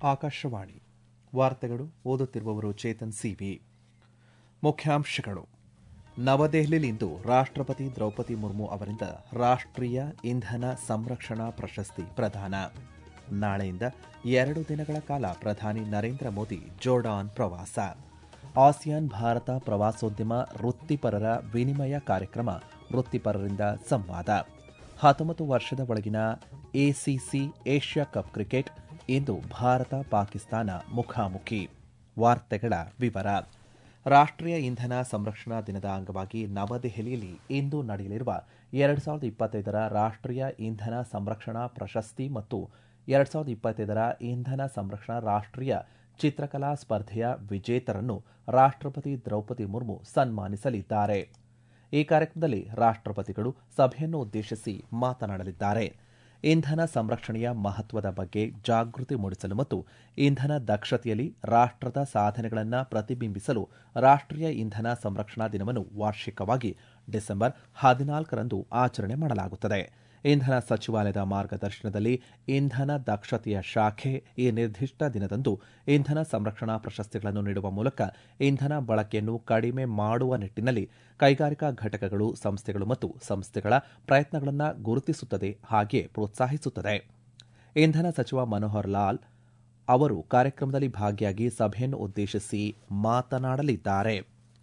ಆಕಾಶವಾಣಿ ವಾರ್ತೆಗಳು ಓದುತ್ತಿರುವವರು ಚೇತನ್ ಸಿವಿ ಮುಖ್ಯಾಂಶಗಳು ನವದೆಹಲಿಯಲ್ಲಿಂದು ರಾಷ್ಟ್ರಪತಿ ದ್ರೌಪದಿ ಮುರ್ಮು ಅವರಿಂದ ರಾಷ್ಟ್ರೀಯ ಇಂಧನ ಸಂರಕ್ಷಣಾ ಪ್ರಶಸ್ತಿ ಪ್ರದಾನ ನಾಳೆಯಿಂದ ಎರಡು ದಿನಗಳ ಕಾಲ ಪ್ರಧಾನಿ ನರೇಂದ್ರ ಮೋದಿ ಜೋರ್ಡಾನ್ ಪ್ರವಾಸ ಆಸಿಯಾನ್ ಭಾರತ ಪ್ರವಾಸೋದ್ಯಮ ವೃತ್ತಿಪರರ ವಿನಿಮಯ ಕಾರ್ಯಕ್ರಮ ವೃತ್ತಿಪರರಿಂದ ಸಂವಾದ ಹತ್ತೊಂಬತ್ತು ವರ್ಷದ ಒಳಗಿನ ಎಸಿಸಿ ಏಷ್ಯಾ ಕಪ್ ಕ್ರಿಕೆಟ್ ಇಂದು ಭಾರತ ಪಾಕಿಸ್ತಾನ ಮುಖಾಮುಖಿ ವಾರ್ತೆಗಳ ವಿವರ ರಾಷ್ಟ್ರೀಯ ಇಂಧನ ಸಂರಕ್ಷಣಾ ದಿನದ ಅಂಗವಾಗಿ ನವದೆಹಲಿಯಲ್ಲಿ ಇಂದು ನಡೆಯಲಿರುವ ಎರಡು ಸಾವಿರದ ಇಪ್ಪತ್ತೈದರ ರಾಷ್ಟ್ರೀಯ ಇಂಧನ ಸಂರಕ್ಷಣಾ ಪ್ರಶಸ್ತಿ ಮತ್ತು ಎರಡು ಸಾವಿರದ ಇಪ್ಪತ್ತೈದರ ಇಂಧನ ಸಂರಕ್ಷಣಾ ರಾಷ್ಟ್ರೀಯ ಚಿತ್ರಕಲಾ ಸ್ಪರ್ಧೆಯ ವಿಜೇತರನ್ನು ರಾಷ್ಟ್ರಪತಿ ದ್ರೌಪದಿ ಮುರ್ಮು ಸನ್ಮಾನಿಸಲಿದ್ದಾರೆ ಈ ಕಾರ್ಯಕ್ರಮದಲ್ಲಿ ರಾಷ್ಟ್ರಪತಿಗಳು ಸಭೆಯನ್ನು ಉದ್ದೇಶಿಸಿ ಮಾತನಾಡಲಿದ್ದಾರೆ ಇಂಧನ ಸಂರಕ್ಷಣೆಯ ಮಹತ್ವದ ಬಗ್ಗೆ ಜಾಗೃತಿ ಮೂಡಿಸಲು ಮತ್ತು ಇಂಧನ ದಕ್ಷತೆಯಲ್ಲಿ ರಾಷ್ಟ್ರದ ಸಾಧನೆಗಳನ್ನು ಪ್ರತಿಬಿಂಬಿಸಲು ರಾಷ್ಟ್ರೀಯ ಇಂಧನ ಸಂರಕ್ಷಣಾ ದಿನವನ್ನು ವಾರ್ಷಿಕವಾಗಿ ಡಿಸೆಂಬರ್ ಹದಿನಾಲ್ಕರಂದು ಆಚರಣೆ ಮಾಡಲಾಗುತ್ತದೆ ಇಂಧನ ಸಚಿವಾಲಯದ ಮಾರ್ಗದರ್ಶನದಲ್ಲಿ ಇಂಧನ ದಕ್ಷತೆಯ ಶಾಖೆ ಈ ನಿರ್ದಿಷ್ಟ ದಿನದಂದು ಇಂಧನ ಸಂರಕ್ಷಣಾ ಪ್ರಶಸ್ತಿಗಳನ್ನು ನೀಡುವ ಮೂಲಕ ಇಂಧನ ಬಳಕೆಯನ್ನು ಕಡಿಮೆ ಮಾಡುವ ನಿಟ್ಟಿನಲ್ಲಿ ಕೈಗಾರಿಕಾ ಘಟಕಗಳು ಸಂಸ್ಥೆಗಳು ಮತ್ತು ಸಂಸ್ಥೆಗಳ ಪ್ರಯತ್ನಗಳನ್ನು ಗುರುತಿಸುತ್ತದೆ ಹಾಗೆಯೇ ಪ್ರೋತ್ಸಾಹಿಸುತ್ತದೆ ಇಂಧನ ಸಚಿವ ಮನೋಹರ್ ಲಾಲ್ ಅವರು ಕಾರ್ಯಕ್ರಮದಲ್ಲಿ ಭಾಗಿಯಾಗಿ ಸಭೆಯನ್ನು ಉದ್ದೇಶಿಸಿ ಮಾತನಾಡಲಿದ್ದಾರೆ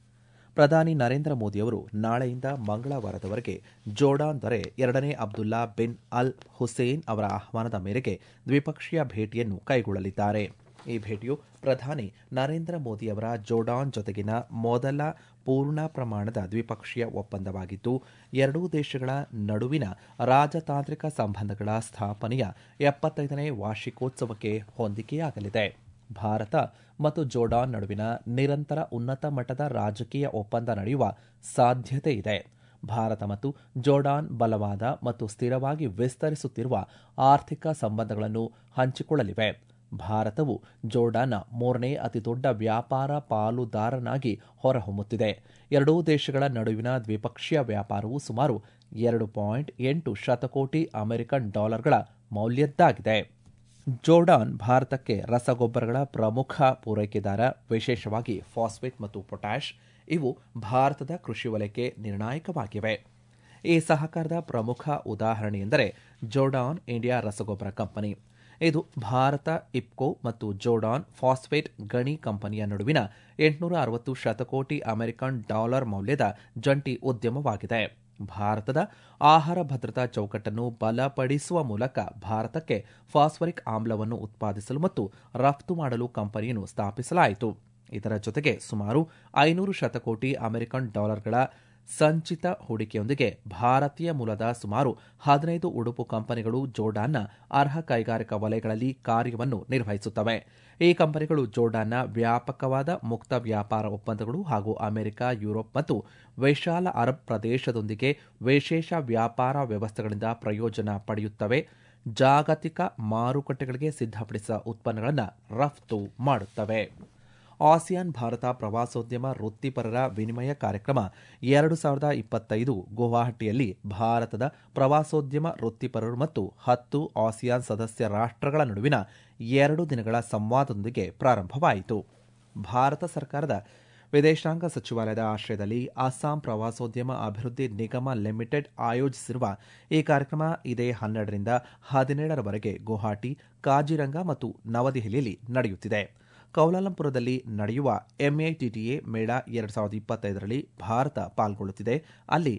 ಪ್ರಧಾನಿ ನರೇಂದ್ರ ಮೋದಿಯವರು ನಾಳೆಯಿಂದ ಮಂಗಳವಾರದವರೆಗೆ ಜೋರ್ಡಾನ್ ದೊರೆ ಎರಡನೇ ಅಬ್ದುಲ್ಲಾ ಬಿನ್ ಅಲ್ ಹುಸೇನ್ ಅವರ ಆಹ್ವಾನದ ಮೇರೆಗೆ ದ್ವಿಪಕ್ಷೀಯ ಭೇಟಿಯನ್ನು ಕೈಗೊಳ್ಳಲಿದ್ದಾರೆ ಈ ಭೇಟಿಯು ಪ್ರಧಾನಿ ನರೇಂದ್ರ ಮೋದಿಯವರ ಜೋರ್ಡಾನ್ ಜೊತೆಗಿನ ಮೊದಲ ಪೂರ್ಣ ಪ್ರಮಾಣದ ದ್ವಿಪಕ್ಷೀಯ ಒಪ್ಪಂದವಾಗಿದ್ದು ಎರಡೂ ದೇಶಗಳ ನಡುವಿನ ರಾಜತಾಂತ್ರಿಕ ಸಂಬಂಧಗಳ ಸ್ಥಾಪನೆಯ ಎಪ್ಪತ್ತೈದನೇ ವಾರ್ಷಿಕೋತ್ಸವಕ್ಕೆ ಹೊಂದಿಕೆಯಾಗಲಿದೆ ಭಾರತ ಮತ್ತು ಜೋರ್ಡಾನ್ ನಡುವಿನ ನಿರಂತರ ಉನ್ನತ ಮಟ್ಟದ ರಾಜಕೀಯ ಒಪ್ಪಂದ ನಡೆಯುವ ಸಾಧ್ಯತೆ ಇದೆ ಭಾರತ ಮತ್ತು ಜೋರ್ಡಾನ್ ಬಲವಾದ ಮತ್ತು ಸ್ಥಿರವಾಗಿ ವಿಸ್ತರಿಸುತ್ತಿರುವ ಆರ್ಥಿಕ ಸಂಬಂಧಗಳನ್ನು ಹಂಚಿಕೊಳ್ಳಲಿವೆ ಭಾರತವು ಜೋರ್ಡಾನ್ನ ಮೂರನೇ ಅತಿದೊಡ್ಡ ವ್ಯಾಪಾರ ಪಾಲುದಾರನಾಗಿ ಹೊರಹೊಮ್ಮುತ್ತಿದೆ ಎರಡೂ ದೇಶಗಳ ನಡುವಿನ ದ್ವಿಪಕ್ಷೀಯ ವ್ಯಾಪಾರವು ಸುಮಾರು ಎರಡು ಪಾಯಿಂಟ್ ಎಂಟು ಶತಕೋಟಿ ಅಮೆರಿಕನ್ ಡಾಲರ್ಗಳ ಮೌಲ್ಯದ್ದಾಗಿದೆ ಜೋರ್ಡಾನ್ ಭಾರತಕ್ಕೆ ರಸಗೊಬ್ಬರಗಳ ಪ್ರಮುಖ ಪೂರೈಕೆದಾರ ವಿಶೇಷವಾಗಿ ಫಾಸ್ಫೇಟ್ ಮತ್ತು ಪೊಟ್ಯಾಷ್ ಇವು ಭಾರತದ ಕೃಷಿ ವಲಯಕ್ಕೆ ನಿರ್ಣಾಯಕವಾಗಿವೆ ಈ ಸಹಕಾರದ ಪ್ರಮುಖ ಉದಾಹರಣೆಯೆಂದರೆ ಜೋರ್ಡಾನ್ ಇಂಡಿಯಾ ರಸಗೊಬ್ಬರ ಕಂಪನಿ ಇದು ಭಾರತ ಇಪ್ಕೋ ಮತ್ತು ಜೋರ್ಡಾನ್ ಫಾಸ್ಫೇಟ್ ಗಣಿ ಕಂಪನಿಯ ನಡುವಿನ ಎಂಟುನೂರ ಅರವತ್ತು ಶತಕೋಟಿ ಅಮೆರಿಕನ್ ಡಾಲರ್ ಮೌಲ್ಯದ ಜಂಟಿ ಉದ್ಯಮವಾಗಿದೆ ಭಾರತದ ಆಹಾರ ಭದ್ರತಾ ಚೌಕಟ್ಟನ್ನು ಬಲಪಡಿಸುವ ಮೂಲಕ ಭಾರತಕ್ಕೆ ಫಾಸ್ಫರಿಕ್ ಆಮ್ಲವನ್ನು ಉತ್ಪಾದಿಸಲು ಮತ್ತು ರಫ್ತು ಮಾಡಲು ಕಂಪನಿಯನ್ನು ಸ್ಥಾಪಿಸಲಾಯಿತು ಇದರ ಜೊತೆಗೆ ಸುಮಾರು ಐನೂರು ಶತಕೋಟಿ ಅಮೆರಿಕನ್ ಡಾಲರ್ಗಳ ಸಂಚಿತ ಹೂಡಿಕೆಯೊಂದಿಗೆ ಭಾರತೀಯ ಮೂಲದ ಸುಮಾರು ಹದಿನೈದು ಉಡುಪು ಕಂಪನಿಗಳು ಜೋರ್ಡಾನ್ನ ಅರ್ಹ ಕೈಗಾರಿಕಾ ವಲಯಗಳಲ್ಲಿ ಕಾರ್ಯವನ್ನು ನಿರ್ವಹಿಸುತ್ತವೆ ಈ ಕಂಪನಿಗಳು ಜೋರ್ಡಾನ್ನ ವ್ಯಾಪಕವಾದ ಮುಕ್ತ ವ್ಯಾಪಾರ ಒಪ್ಪಂದಗಳು ಹಾಗೂ ಅಮೆರಿಕ ಯುರೋಪ್ ಮತ್ತು ವಿಶಾಲ ಅರಬ್ ಪ್ರದೇಶದೊಂದಿಗೆ ವಿಶೇಷ ವ್ಯಾಪಾರ ವ್ಯವಸ್ಥೆಗಳಿಂದ ಪ್ರಯೋಜನ ಪಡೆಯುತ್ತವೆ ಜಾಗತಿಕ ಮಾರುಕಟ್ಟೆಗಳಿಗೆ ಸಿದ್ಧಪಡಿಸಿದ ಉತ್ಪನ್ನಗಳನ್ನು ರಫ್ತು ಮಾಡುತ್ತವೆ ಆಸಿಯಾನ್ ಭಾರತ ಪ್ರವಾಸೋದ್ಯಮ ವೃತ್ತಿಪರರ ವಿನಿಮಯ ಕಾರ್ಯಕ್ರಮ ಎರಡು ಸಾವಿರದ ಇಪ್ಪತ್ತೈದು ಗುವಾಹಟಿಯಲ್ಲಿ ಭಾರತದ ಪ್ರವಾಸೋದ್ಯಮ ವೃತ್ತಿಪರರು ಮತ್ತು ಹತ್ತು ಆಸಿಯಾನ್ ಸದಸ್ಯ ರಾಷ್ಟ್ರಗಳ ನಡುವಿನ ಎರಡು ದಿನಗಳ ಸಂವಾದದೊಂದಿಗೆ ಪ್ರಾರಂಭವಾಯಿತು ಭಾರತ ಸರ್ಕಾರದ ವಿದೇಶಾಂಗ ಸಚಿವಾಲಯದ ಆಶ್ರಯದಲ್ಲಿ ಅಸ್ಸಾಂ ಪ್ರವಾಸೋದ್ಯಮ ಅಭಿವೃದ್ಧಿ ನಿಗಮ ಲಿಮಿಟೆಡ್ ಆಯೋಜಿಸಿರುವ ಈ ಕಾರ್ಯಕ್ರಮ ಇದೇ ಹನ್ನೆರಡರಿಂದ ಹದಿನೇಳರವರೆಗೆ ಗುವಾಹಟಿ ಕಾಜಿರಂಗ ಮತ್ತು ನವದೆಹಲಿಯಲ್ಲಿ ನಡೆಯುತ್ತಿದೆ ಕೌಲಾಲಂಪುರದಲ್ಲಿ ನಡೆಯುವ ಎಂಎಟಿಟಿಎ ಮೇಳ ಎರಡು ಸಾವಿರದ ಇಪ್ಪತ್ತೈದರಲ್ಲಿ ಭಾರತ ಪಾಲ್ಗೊಳ್ಳುತ್ತಿದೆ ಅಲ್ಲಿ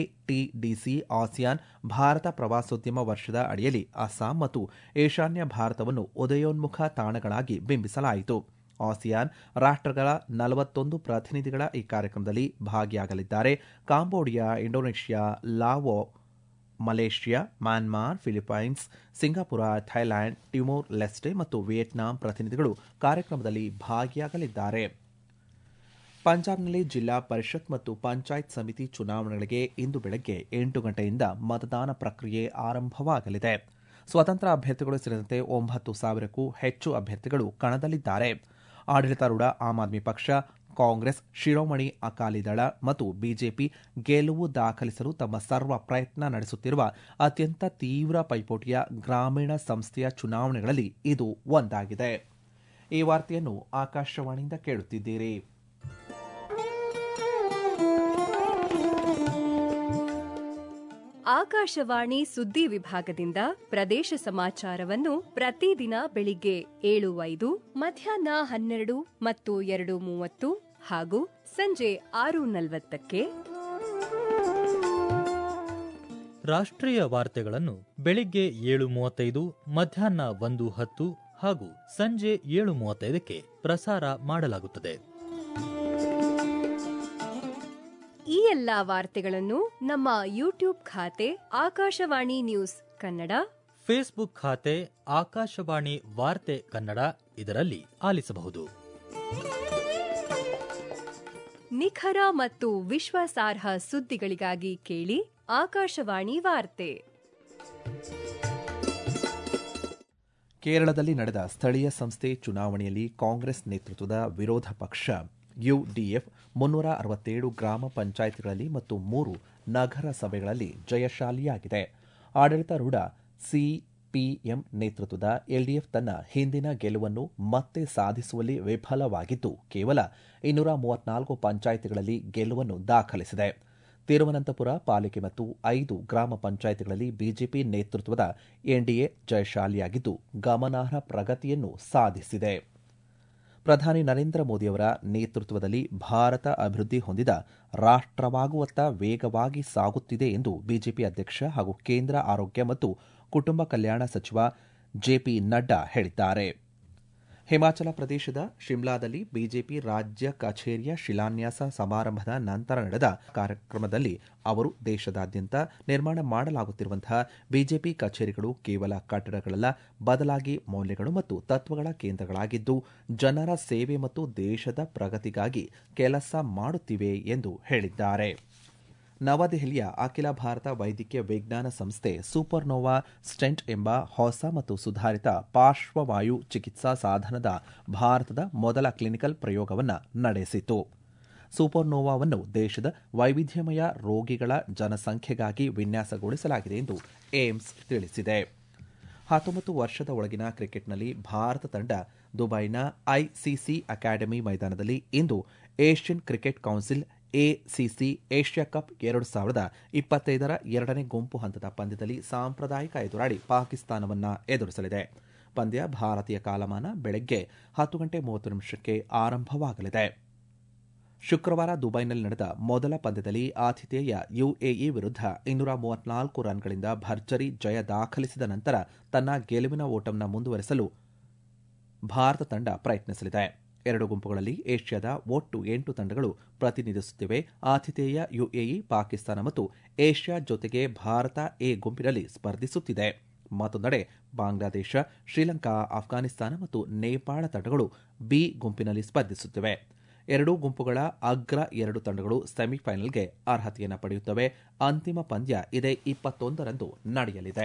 ಎಟಿಡಿಸಿ ಆಸಿಯಾನ್ ಭಾರತ ಪ್ರವಾಸೋದ್ಯಮ ವರ್ಷದ ಅಡಿಯಲ್ಲಿ ಅಸ್ಸಾಂ ಮತ್ತು ಈಶಾನ್ಯ ಭಾರತವನ್ನು ಉದಯೋನ್ಮುಖ ತಾಣಗಳಾಗಿ ಬಿಂಬಿಸಲಾಯಿತು ಆಸಿಯಾನ್ ರಾಷ್ಟ್ರಗಳ ನಲವತ್ತೊಂದು ಪ್ರತಿನಿಧಿಗಳ ಈ ಕಾರ್ಯಕ್ರಮದಲ್ಲಿ ಭಾಗಿಯಾಗಲಿದ್ದಾರೆ Cambodia Indonesia Lao Malaysia Myanmar Philippines Singapore Thailand Timor Leste ಮತ್ತು ವಿಯೆಟ್ನಾಂ ಪ್ರತಿನಿಧಿಗಳು ಕಾರ್ಯಕ್ರಮದಲ್ಲಿ ಭಾಗಿಯಾಗಲಿದ್ದಾರೆ ಪಂಜಾಬ್ನಲ್ಲಿ ಜಿಲ್ಲಾ ಪರಿಷತ್ ಮತ್ತು ಪಂಚಾಯತ್ ಸಮಿತಿ ಚುನಾವಣೆಗಳಿಗೆ ಇಂದು ಬೆಳಗ್ಗೆ ಎಂಟು ಗಂಟೆಯಿಂದ ಮತದಾನ ಪ್ರಕ್ರಿಯೆ ಆರಂಭವಾಗಲಿದೆ ಸ್ವತಂತ್ರ ಅಭ್ಯರ್ಥಿಗಳು ಸೇರಿದಂತೆ ಒಂಬತ್ತು ಸಾವಿರಕ್ಕೂ ಹೆಚ್ಚು ಅಭ್ಯರ್ಥಿಗಳು ಕಣದಲ್ಲಿದ್ದಾರೆ ಆಡಳಿತಾರೂಢ ಆಮ್ ಆದ್ಮಿ ಪಕ್ಷ ಕಾಂಗ್ರೆಸ್ ಶಿರೋಮಣಿ ಅಕಾಲಿ ದಳ ಮತ್ತು ಬಿಜೆಪಿ ಗೆಲುವು ದಾಖಲಿಸಲು ತಮ್ಮ ಸರ್ವ ಪ್ರಯತ್ನ ನಡೆಸುತ್ತಿರುವ ಅತ್ಯಂತ ತೀವ್ರ ಪೈಪೋಟಿಯ ಗ್ರಾಮೀಣ ಸಂಸ್ಥೆಯ ಚುನಾವಣೆಗಳಲ್ಲಿ ಇದು ಒಂದಾಗಿದೆ ಈ ವಾರ್ತೆಯನ್ನು ಆಕಾಶವಾಣಿಯಿಂದ ಕೇಳುತ್ತಿದ್ದೀರಿ ಆಕಾಶವಾಣಿ ಸುದ್ದಿ ವಿಭಾಗದಿಂದ ಪ್ರದೇಶ ಸಮಾಚಾರವನ್ನು ಪ್ರತಿದಿನ ಬೆಳಿಗ್ಗೆ ಏಳು ಐದು ಮಧ್ಯಾಹ್ನ ಹನ್ನೆರಡು ಮತ್ತು ಎರಡು ಮೂವತ್ತು ಹಾಗೂ ಸಂಜೆ ಆರು ನಲವತ್ತಕ್ಕೆ ರಾಷ್ಟ್ರೀಯ ವಾರ್ತೆಗಳನ್ನು ಬೆಳಿಗ್ಗೆ ಏಳು ಮೂವತ್ತೈದು ಮಧ್ಯಾಹ್ನ ಒಂದು ಹತ್ತು ಹಾಗೂ ಸಂಜೆ ಏಳು ಮೂವತ್ತೈದಕ್ಕೆ ಪ್ರಸಾರ ಮಾಡಲಾಗುತ್ತದೆ ಈ ಎಲ್ಲಾ ವಾರ್ತೆಗಳನ್ನು ನಮ್ಮ ಯೂಟ್ಯೂಬ್ ಖಾತೆ ಆಕಾಶವಾಣಿ ನ್ಯೂಸ್ ಕನ್ನಡ ಫೇಸ್ಬುಕ್ ಖಾತೆ ಆಕಾಶವಾಣಿ ವಾರ್ತೆ ಕನ್ನಡ ಇದರಲ್ಲಿ ಆಲಿಸಬಹುದು ನಿಖರ ಮತ್ತು ವಿಶ್ವಾಸಾರ್ಹ ಸುದ್ದಿಗಳಿಗಾಗಿ ಕೇಳಿ ಆಕಾಶವಾಣಿ ವಾರ್ತೆ ಕೇರಳದಲ್ಲಿ ನಡೆದ ಸ್ಥಳೀಯ ಸಂಸ್ಥೆ ಚುನಾವಣೆಯಲ್ಲಿ ಕಾಂಗ್ರೆಸ್ ನೇತೃತ್ವದ ವಿರೋಧ ಪಕ್ಷ ಯುಡಿಎಫ್ ಮುನ್ನೂರ ಅರವತ್ತೇಳು ಗ್ರಾಮ ಪಂಚಾಯಿತಿಗಳಲ್ಲಿ ಮತ್ತು ಮೂರು ನಗರ ಸಭೆಗಳಲ್ಲಿ ಜಯಶಾಲಿಯಾಗಿದೆ ಆಡಳಿತಾರೂಢ ಸಿಪಿಎಂ ನೇತೃತ್ವದ ಎಲ್ಡಿಎಫ್ ತನ್ನ ಹಿಂದಿನ ಗೆಲುವನ್ನು ಮತ್ತೆ ಸಾಧಿಸುವಲ್ಲಿ ವಿಫಲವಾಗಿದ್ದು ಕೇವಲ ಇನ್ನೂರ ಮೂವತ್ನಾಲ್ಕು ಪಂಚಾಯಿತಿಗಳಲ್ಲಿ ಗೆಲುವನ್ನು ದಾಖಲಿಸಿದೆ ತಿರುವನಂತಪುರ ಪಾಲಿಕೆ ಮತ್ತು ಐದು ಗ್ರಾಮ ಪಂಚಾಯಿತಿಗಳಲ್ಲಿ ಬಿಜೆಪಿ ನೇತೃತ್ವದ ಎನ್ಡಿಎ ಜಯಶಾಲಿಯಾಗಿದ್ದು ಗಮನಾರ್ಹ ಪ್ರಗತಿಯನ್ನು ಸಾಧಿಸಿದೆ ಪ್ರಧಾನಿ ನರೇಂದ್ರ ಮೋದಿಯವರ ನೇತೃತ್ವದಲ್ಲಿ ಭಾರತ ಅಭಿವೃದ್ಧಿ ಹೊಂದಿದ ರಾಷ್ಟವಾಗುವತ್ತ ವೇಗವಾಗಿ ಸಾಗುತ್ತಿದೆ ಎಂದು ಬಿಜೆಪಿ ಅಧ್ಯಕ್ಷ ಹಾಗೂ ಕೇಂದ್ರ ಆರೋಗ್ಯ ಮತ್ತು ಕುಟುಂಬ ಕಲ್ಯಾಣ ಸಚಿವ ಜೆಪಿ ನಡ್ಡಾ ಹೇಳಿದ್ದಾರೆ ಹಿಮಾಚಲ ಪ್ರದೇಶದ ಶಿಮ್ಲಾದಲ್ಲಿ ಬಿಜೆಪಿ ರಾಜ್ಯ ಕಚೇರಿಯ ಶಿಲಾನ್ಯಾಸ ಸಮಾರಂಭದ ನಂತರ ನಡೆದ ಕಾರ್ಯಕ್ರಮದಲ್ಲಿ ಅವರು ದೇಶದಾದ್ಯಂತ ನಿರ್ಮಾಣ ಮಾಡಲಾಗುತ್ತಿರುವಂತಹ ಬಿಜೆಪಿ ಕಚೇರಿಗಳು ಕೇವಲ ಕಟ್ಟಡಗಳಲ್ಲ ಬದಲಾಗಿ ಮೌಲ್ಯಗಳು ಮತ್ತು ತತ್ವಗಳ ಕೇಂದ್ರಗಳಾಗಿದ್ದು ಜನರ ಸೇವೆ ಮತ್ತು ದೇಶದ ಪ್ರಗತಿಗಾಗಿ ಕೆಲಸ ಮಾಡುತ್ತಿವೆ ಎಂದು ಹೇಳಿದ್ದಾರೆ ನವದೆಹಲಿಯ ಅಖಿಲ ಭಾರತ ವೈದ್ಯಕೀಯ ವಿಜ್ಞಾನ ಸಂಸ್ಥೆ ಸೂಪರ್ನೋವಾ ಸ್ಟೆಂಟ್ ಎಂಬ ಹೊಸ ಮತ್ತು ಸುಧಾರಿತ ಪಾರ್ಶ್ವವಾಯು ಚಿಕಿತ್ಸಾ ಸಾಧನದ ಭಾರತದ ಮೊದಲ ಕ್ಲಿನಿಕಲ್ ಪ್ರಯೋಗವನ್ನು ನಡೆಸಿತು ಸೂಪರ್ನೋವಾವನ್ನು ದೇಶದ ವೈವಿಧ್ಯಮಯ ರೋಗಿಗಳ ಜನಸಂಖ್ಯೆಗಾಗಿ ವಿನ್ಯಾಸಗೊಳಿಸಲಾಗಿದೆ ಎಂದು ಏಮ್ಸ್ ತಿಳಿಸಿದೆ ಹತ್ತೊಂಬತ್ತು ವರ್ಷದ ಒಳಗಿನ ಕ್ರಿಕೆಟ್ನಲ್ಲಿ ಭಾರತ ತಂಡ ದುಬೈನ ಐಸಿಸಿ ಅಕಾಡೆಮಿ ಮೈದಾನದಲ್ಲಿ ಇಂದು Asian cricket council ACC Asia cup ಎರಡು ಸಾವಿರದ ಇಪ್ಪತ್ತೈದರ ಎರಡನೇ ಗುಂಪು ಹಂತದ ಪಂದ್ಯದಲ್ಲಿ ಸಾಂಪ್ರದಾಯಿಕ ಎದುರಾಳಿ ಪಾಕಿಸ್ತಾನವನ್ನ ಎದುರಿಸಲಿದೆ ಪಂದ್ಯ ಭಾರತೀಯ ಕಾಲಮಾನ ಬೆಳಗ್ಗೆ ಹತ್ತು ಗಂಟೆ ಮೂವತ್ತು ನಿಮಿಷಕ್ಕೆ ಆರಂಭವಾಗಲಿದೆ ಶುಕ್ರವಾರ ದುಬೈನಲ್ಲಿ ನಡೆದ ಮೊದಲ ಪಂದ್ಯದಲ್ಲಿ ಆತಿಥೇಯ ಯುಎಇ ವಿರುದ್ಧ ಇನ್ನೂರ ಮೂವತ್ನಾಲ್ಕು ರನ್ಗಳಿಂದ ಭರ್ಜರಿ ಜಯ ದಾಖಲಿಸಿದ ನಂತರ ತನ್ನ ಗೆಲುವಿನ ಓಟವನ್ನು ಮುಂದುವರೆಸಲು ಭಾರತ ತಂಡ ಪ್ರಯತ್ನಿಸಲಿದೆ ಎರಡು ಗುಂಪುಗಳಲ್ಲಿ ಏಷ್ಯಾದ ಒಟ್ಟು ಎಂಟು ತಂಡಗಳು ಪ್ರತಿನಿಧಿಸುತ್ತಿವೆ ಆತಿಥೇಯ ಯುಎಇ ಪಾಕಿಸ್ತಾನ ಮತ್ತು ಏಷ್ಯಾ ಜೊತೆಗೆ ಭಾರತ ಎ ಗುಂಪಿನಲ್ಲಿ ಸ್ಪರ್ಧಿಸುತ್ತಿದೆ ಮತ್ತೊಂದೆಡೆ ಬಾಂಗ್ಲಾದೇಶ ಶ್ರೀಲಂಕಾ ಅಫ್ಘಾನಿಸ್ತಾನ ಮತ್ತು ನೇಪಾಳ ತಂಡಗಳು ಬಿ ಗುಂಪಿನಲ್ಲಿ ಸ್ಪರ್ಧಿಸುತ್ತಿವೆ ಎರಡೂ ಗುಂಪುಗಳ ಅಗ್ರ ಎರಡು ತಂಡಗಳು ಸೆಮಿಫೈನಲ್ಗೆ ಅರ್ಹತೆಯನ್ನು ಪಡೆಯುತ್ತವೆ ಅಂತಿಮ ಪಂದ್ಯ ಇದೇ ಇಪ್ಪತ್ತೊಂದರಂದು ನಡೆಯಲಿದೆ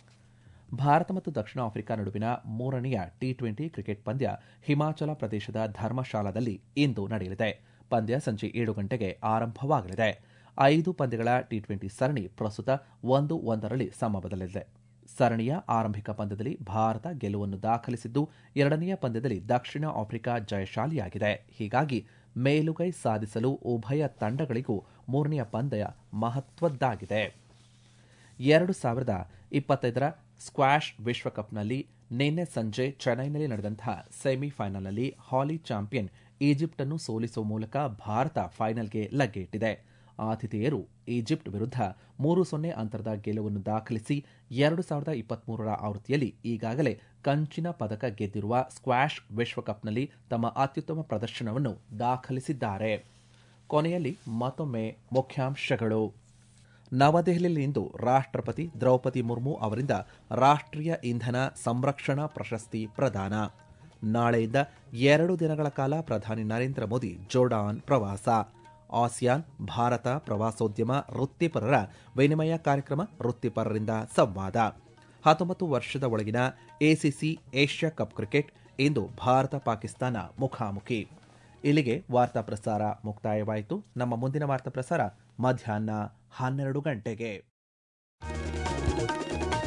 ಭಾರತ ಮತ್ತು ದಕ್ಷಿಣ ಆಫ್ರಿಕಾ ನಡುವಿನ ಮೂರನೆಯ ಟಿ ಟ್ವೆಂಟಿ ಕ್ರಿಕೆಟ್ ಪಂದ್ಯ ಹಿಮಾಚಲ ಪ್ರದೇಶದ ಧರ್ಮಶಾಲಾದಲ್ಲಿ ಇಂದು ನಡೆಯಲಿದೆ ಪಂದ್ಯ ಸಂಜೆ ಏಳು ಗಂಟೆಗೆ ಆರಂಭವಾಗಲಿದೆ ಐದು ಪಂದ್ಯಗಳ ಟಿ ಟ್ವೆಂಟಿ ಸರಣಿ ಪ್ರಸ್ತುತ ಒಂದು ಒಂದರಲ್ಲಿ ಸಮಬದಲಿದೆ ಸರಣಿಯ ಆರಂಭಿಕ ಪಂದ್ಯದಲ್ಲಿ ಭಾರತ ಗೆಲುವನ್ನು ದಾಖಲಿಸಿದ್ದು ಎರಡನೆಯ ಪಂದ್ಯದಲ್ಲಿ ದಕ್ಷಿಣ ಆಫ್ರಿಕಾ ಜಯಶಾಲಿಯಾಗಿದೆ ಹೀಗಾಗಿ ಮೇಲುಗೈ ಸಾಧಿಸಲು ಉಭಯ ತಂಡಗಳಿಗೂ ಮೂರನೆಯ ಪಂದ್ಯ ಮಹತ್ವದ್ದಾಗಿದೆ ಎರಡು ಸಾವಿರದ ಇಪ್ಪತ್ತೈದರ ಸ್ಕ್ವಾಷ್ ವಿಶ್ವಕಪ್ನಲ್ಲಿ ನಿನ್ನೆ ಸಂಜೆ ಚೆನ್ನೈನಲ್ಲಿ ನಡೆದಂತಹ ಸೆಮಿಫೈನಲ್ನಲ್ಲಿ ಹಾಲಿ ಚಾಂಪಿಯನ್ ಈಜಿಪ್ಟ್ ಅನ್ನು ಸೋಲಿಸುವ ಮೂಲಕ ಭಾರತ ಫೈನಲ್ಗೆ ಲಗ್ಗೆಯಿಟ್ಟಿದೆ ಆತಿಥೇಯರು ಈಜಿಪ್ಟ್ ವಿರುದ್ಧ ಮೂರು ಸೊನ್ನೆ ಅಂತರದ ಗೆಲುವನ್ನು ದಾಖಲಿಸಿ ಎರಡು ಸಾವಿರದ ಇಪ್ಪತ್ಮೂರರ ಆವೃತ್ತಿಯಲ್ಲಿ ಈಗಾಗಲೇ ಕಂಚಿನ ಪದಕ ಗೆದ್ದಿರುವ ಸ್ಕ್ವಾಷ್ ವಿಶ್ವಕಪ್ನಲ್ಲಿ ತಮ್ಮ ಅತ್ಯುತ್ತಮ ಪ್ರದರ್ಶನವನ್ನು ದಾಖಲಿಸಿದ್ದಾರೆ ಕೊನೆಯಲ್ಲಿ ಮತ್ತೊಮ್ಮೆ ಮುಖ್ಯಾಂಶಗಳು ನವದೆಹಲಿಯಲ್ಲಿಂದು ರಾಷ್ಟ್ರಪತಿ ದ್ರೌಪದಿ ಮುರ್ಮು ಅವರಿಂದ ರಾಷ್ಟ್ರೀಯ ಇಂಧನ ಸಂರಕ್ಷಣಾ ಪ್ರಶಸ್ತಿ ಪ್ರದಾನ ನಾಳೆಯಿಂದ ಎರಡು ದಿನಗಳ ಕಾಲ ಪ್ರಧಾನಿ ನರೇಂದ್ರ ಮೋದಿ ಜೋರ್ಡಾನ್ ಪ್ರವಾಸ ಆಸಿಯಾನ್ ಭಾರತ ಪ್ರವಾಸೋದ್ಯಮ ವೃತ್ತಿಪರರ ವಿನಿಮಯ ಕಾರ್ಯಕ್ರಮ ವೃತ್ತಿಪರರಿಂದ ಸಂವಾದ ಹತ್ತೊಂಬತ್ತು ವರ್ಷದ ಒಳಗಿನ ಎಸಿಸಿ ಏಷ್ಯಾ ಕಪ್ ಕ್ರಿಕೆಟ್ ಇಂದು ಭಾರತ ಪಾಕಿಸ್ತಾನ ಮುಖಾಮುಖಿ ಇಲ್ಲಿಗೆ ವಾರ್ತಾ ಪ್ರಸಾರ ಮುಕ್ತಾಯವಾಯಿತು ನಮ್ಮ ಮುಂದಿನ ವಾರ್ತಾ ಪ್ರಸಾರ ಮಧ್ಯಾಹ್ನ ಹನ್ನೆರಡು ಗಂಟೆಗೆ